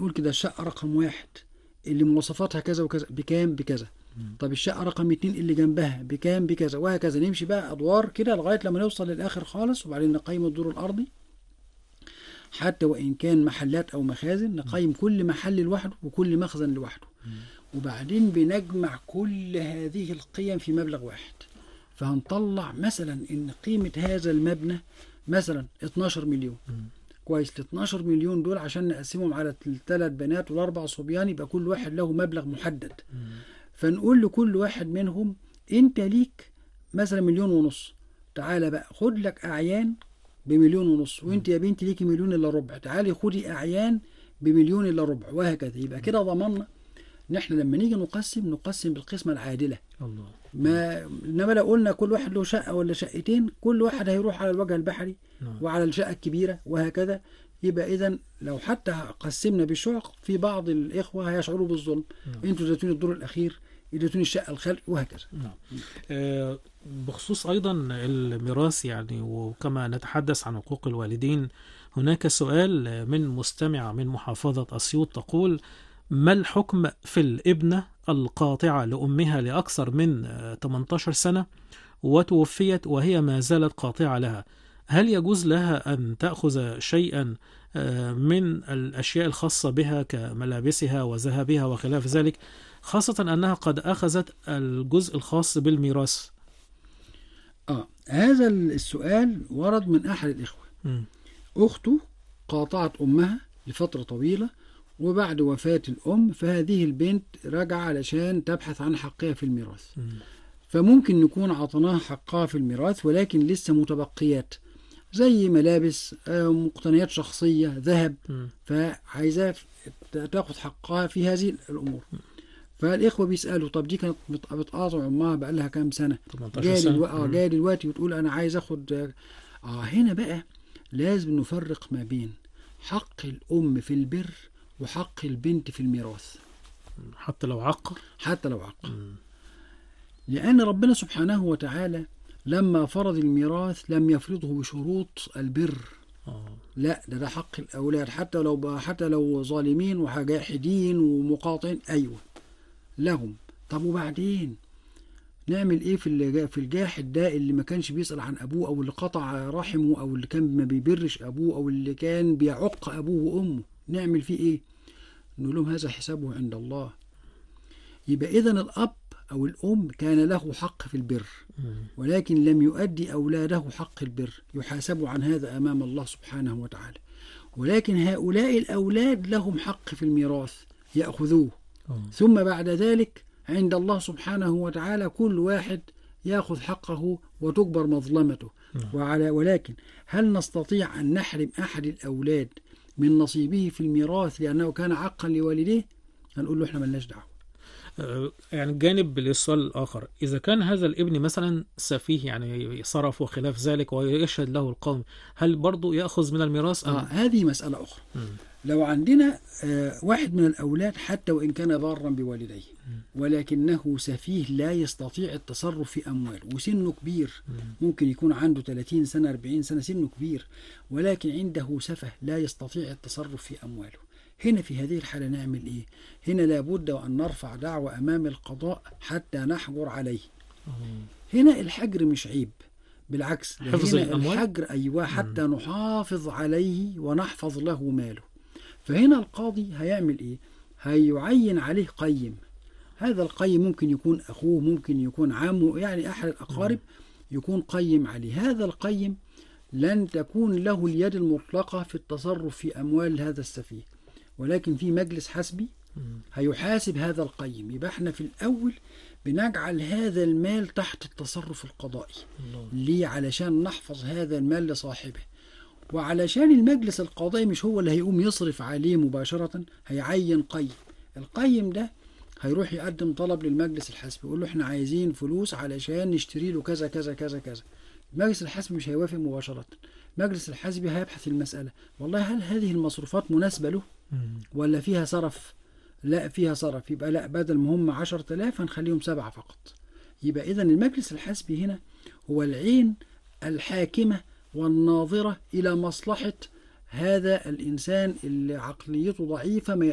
نقول كده الشقة رقم واحد اللي مواصفاتها كذا وكذا بكام بكذا طب الشقة رقم اتنين اللي جنبها بكام بكذا وهكذا نمشي بقى أدوار كده لغاية لما نوصل للآخر خالص وبعدين نقيم الدور الأرضي حتى وإن كان محلات أو مخازن نقيم كل محل لوحده وكل مخزن لوحده وبعدين بنجمع كل هذه القيم في مبلغ واحد فهنطلع مثلا ان قيمة هذا المبنى مثلا 12 مليون كويس ال 12 مليون دول عشان نقسمهم على الثلاث بنات والاربع صبيان يبقى كل واحد له مبلغ محدد فنقول لكل واحد منهم انت ليك مثلا مليون ونص تعالى بقى خد لك اعيان بمليون ونص وانت يا بنتي ليكي مليون الا ربع تعالي خدي اعيان بمليون الا ربع وهكذا يبقى كده ضمننا ان احنا لما نيجي نقسم نقسم بالقسمه العادله الله ما انما لو قلنا كل واحد له شقه ولا شقتين كل واحد هيروح على الوجه البحري نعم. وعلى الشقه الكبيره وهكذا يبقى اذا لو حتى قسمنا بالشقق في بعض الاخوه هيشعروا بالظلم نعم. انتوا اديتوني الدور الاخير اديتوني الشقه الخلق وهكذا نعم آه، بخصوص أيضا الميراث يعني وكما نتحدث عن حقوق الوالدين هناك سؤال من مستمعة من محافظة أسيوط تقول ما الحكم في الابنة القاطعة لأمها لأكثر من آه، 18 سنة وتوفيت وهي ما زالت قاطعة لها هل يجوز لها أن تأخذ شيئا آه، من الأشياء الخاصة بها كملابسها وذهبها وخلاف ذلك خاصة أنها قد أخذت الجزء الخاص بالميراث اه هذا السؤال ورد من احد الاخوه مم. اخته قاطعت امها لفتره طويله وبعد وفاه الام فهذه البنت رجع علشان تبحث عن حقها في الميراث مم. فممكن نكون عطيناها حقها في الميراث ولكن لسه متبقيات زي ملابس آه، مقتنيات شخصية ذهب مم. فعايزاه ت- تاخد حقها في هذه الأمور فالإخوة بيسألوا طب دي كانت بت- بتقاطع أمها بقالها كام سنة 18 جاي سنة دلوقتي اه مم. جاي دلوقتي وتقول أنا عايز أخد اه هنا بقى لازم نفرق ما بين حق الأم في البر وحق البنت في الميراث حتى لو عق حتى لو عق مم. لأن ربنا سبحانه وتعالى لما فرض الميراث لم يفرضه بشروط البر آه. لا ده ده حق الأولاد حتى لو حتى لو ظالمين وجاحدين ومقاطعين أيوه لهم طب وبعدين نعمل ايه في اللي جا- في الجاحد ده اللي ما كانش بيسأل عن ابوه او اللي قطع رحمه او اللي كان ما بيبرش ابوه او اللي كان بيعق ابوه وامه نعمل فيه ايه نقول لهم هذا حسابه عند الله يبقى اذا الاب او الام كان له حق في البر مم. ولكن لم يؤدي أولاده حق البر يحاسب عن هذا أمام الله سبحانه وتعالى ولكن هؤلاء الأولاد لهم حق في الميراث يأخذوه آه. ثم بعد ذلك عند الله سبحانه وتعالى كل واحد يأخذ حقه وتكبر مظلمته نعم. وعلى ولكن هل نستطيع أن نحرم أحد الأولاد من نصيبه في الميراث لأنه كان عقا لوالديه هنقول له احنا ملناش دعوة آه، يعني جانب للسؤال الآخر إذا كان هذا الابن مثلا سفيه يعني صرف وخلاف ذلك ويشهد له القوم هل برضو يأخذ من الميراث أم آه هذه مسألة أخرى مم. لو عندنا آه، واحد من الأولاد حتى وإن كان بارا بوالديه ولكنه سفيه لا يستطيع التصرف في أمواله وسنه كبير ممكن يكون عنده 30 سنة 40 سنة سنه كبير ولكن عنده سفه لا يستطيع التصرف في أمواله هنا في هذه الحالة نعمل إيه؟ هنا لابد وأن نرفع دعوة أمام القضاء حتى نحجر عليه آه. هنا الحجر مش عيب بالعكس ده حفظ هنا الأموال؟ الحجر أيوة حتى نحافظ عليه ونحفظ له ماله فهنا القاضي هيعمل إيه هيعين عليه قيم هذا القيم ممكن يكون أخوه ممكن يكون عمه يعني أحد الأقارب يكون قيم عليه هذا القيم لن تكون له اليد المطلقة في التصرف في أموال هذا السفيه ولكن في مجلس حسبي مم. هيحاسب هذا القيم يبقى احنا في الأول بنجعل هذا المال تحت التصرف القضائي الله. ليه علشان نحفظ هذا المال لصاحبه وعلشان المجلس القضائي مش هو اللي هيقوم يصرف عليه مباشرة هيعين قيم القيم ده هيروح يقدم طلب للمجلس الحسبي يقول له احنا عايزين فلوس علشان نشتري له كذا كذا كذا كذا المجلس الحسبي مش هيوافق مباشرة المجلس الحسبي هيبحث المسألة والله هل هذه المصروفات مناسبة له مم. ولا فيها صرف لا فيها صرف يبقى لا بدل ما هم 10000 هنخليهم سبعة فقط يبقى إذا المجلس الحسبي هنا هو العين الحاكمة والناظرة إلى مصلحة هذا الإنسان اللي عقليته ضعيفة ما